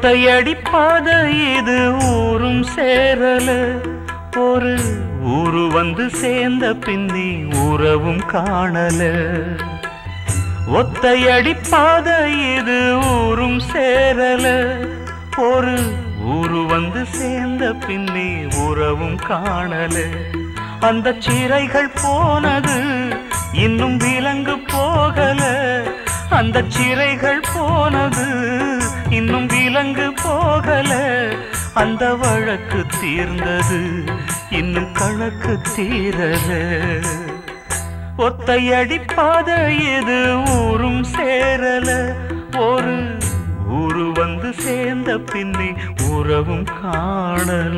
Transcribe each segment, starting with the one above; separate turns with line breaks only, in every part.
ஒத்தையடி பாதை இது ஊரும் சேரல ஒரு ஊரு வந்து சேர்ந்த பின்னி உறவும் காணல ஒத்தையடி பாதை இது ஊரும் சேரல ஒரு ஊரு வந்து சேர்ந்த பின்னி உறவும் காணல அந்த சிறைகள் போனது இன்னும் விலங்கு போகல அந்த சிறைகள் போனது இன்னும் விலங்கு போகல அந்த வழக்கு தீர்ந்தது இன்னும் கணக்கு தீரல ஒத்தையடி பாதை இது ஊரும் சேரல ஒரு ஊரு வந்து சேர்ந்த பின்னி உறவும் காணல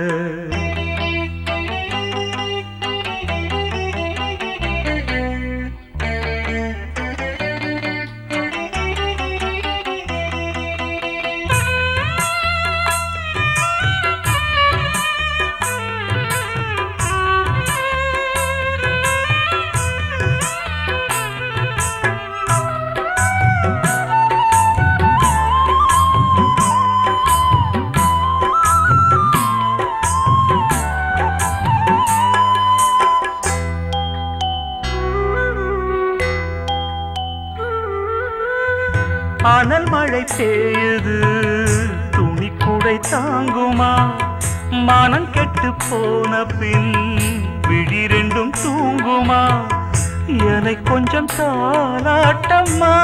அனல் மழை பெய்யுது துணி குடை தாங்குமா மனம் கெட்டு போன பின் விழி ரெண்டும் தூங்குமா என்னை கொஞ்சம் தாளாட்டம்மா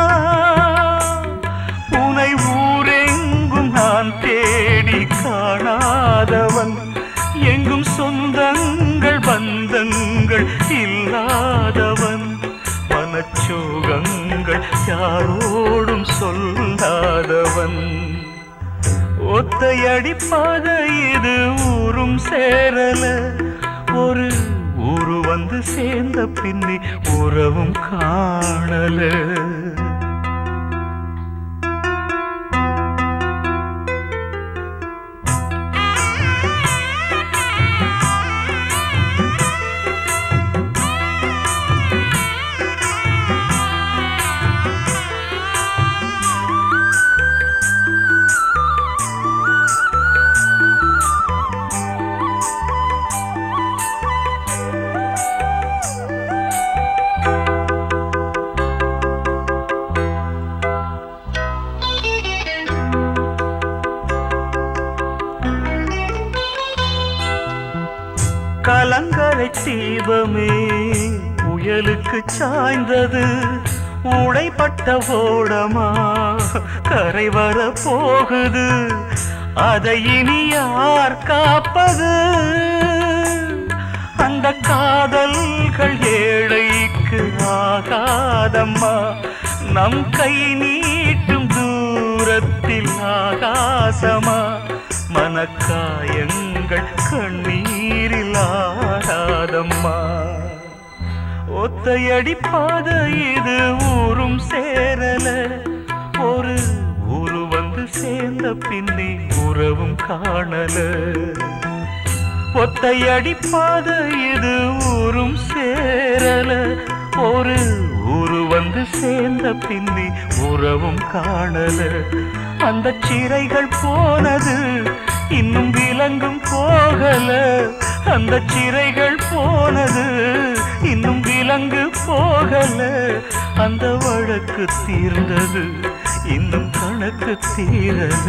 உனை ஊரெங்கும் நான் தேடி காணாதவன் எங்கும் சொந்தங்கள் பந்தங்கள் இல்லாதவன் மனச்சோகங்கள் யாரோடும் சொல்லாதவன் ஒத்தையடி பாதை இது ஊரும் சேரல ஒரு ஊரு வந்து சேர்ந்த பின்னி உறவும் காணல கலங்கரை தீபமே புயலுக்கு சாய்ந்தது உடைப்பட்ட ஓடமா கரை வர போகுது அதை இனி யார் காப்பது அந்த காதல்கள் ஏழைக்கு ஆகாதம்மா நம் கை நீட்டும் தூரத்தில் ஆகாசமா மனக்காயங்கள் கண்ணீரில் ஆடாதம்மா ஒத்தையடி பாதை இது ஊரும் சேரல ஒரு ஊரு வந்து சேர்ந்த பின்னி உறவும் காணல ஒத்தையடி பாதை இது ஊரும் சேரல ஒரு ஊரு வந்து சேர்ந்த பின்னி உறவும் காணல அந்த சிறைகள் போனது இன்னும் விலங்கும் போகல அந்த சிறைகள் போனது இன்னும் விலங்கு போகல அந்த வழக்கு தீர்ந்தது இன்னும் கணக்கு தீரல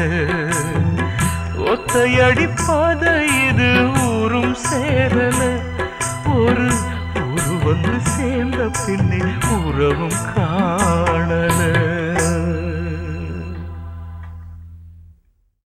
ஒத்தையடி பாதை இது ஊரும் சேரல ஒரு ஊரு வந்து சேர்ந்த பின்னே உறவும் காணல